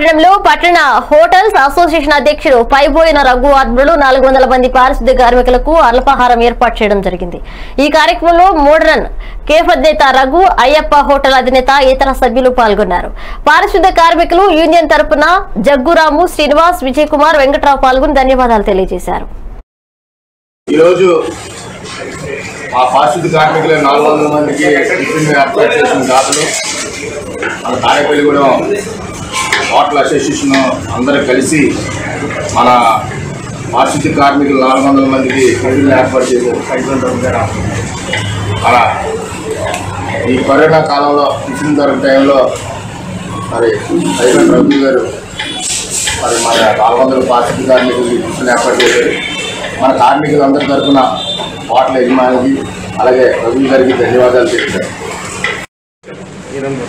పట్టణంలో పట్టణ hotels association అధ్యక్షుడు పైబోయిన రఘు ఆధ్వర్యంలో నాలుగు వందల మంది పారిశుద్ధ్య కార్మికులకు అల్పాహారం ఏర్పాటు చేయడం జరిగింది ఈ కార్యక్రమంలో మోడరన్ కేఫ్ అధినేత రఘు అయ్యప్ప హోటల్ అధినేత ఇతర సభ్యులు పాల్గొన్నారు పారిశుద్ధ్య కార్మికులు యూనియన్ తరపున జగ్గురాము శ్రీనివాస్ విజయ్ కుమార్ వెంకట్రావు పాల్గొని ధన్యవాదాలు తెలియజేశారు ఈరోజు మా పారిశుద్ధ కార్మికులు నాలుగు వందల మందికి టిఫిన్ ఏర్పాటు చేసిన దాతలు మన తాడేపల్లిగూడెం హోటల్ అసోసియేషన్ అందరూ కలిసి మన పారిశుద్ధ కార్మికులు నాలుగు వందల మందికి టిఫిన్ ఏర్పాటు చేశారు మన ఈ కరోనా కాలంలో టిఫిన్ దొరక టైంలో మరి సైమన్ రఘు గారు మరి మన నాలుగు వందల పారిశుద్ధ కార్మికులకి టిఫిన్ ఏర్పాటు చేశారు మన కార్మికులందరి తరఫున హోటల్ యజమానికి అలాగే రఘు గారికి ధన్యవాదాలు తెలిపారు ఈరోజు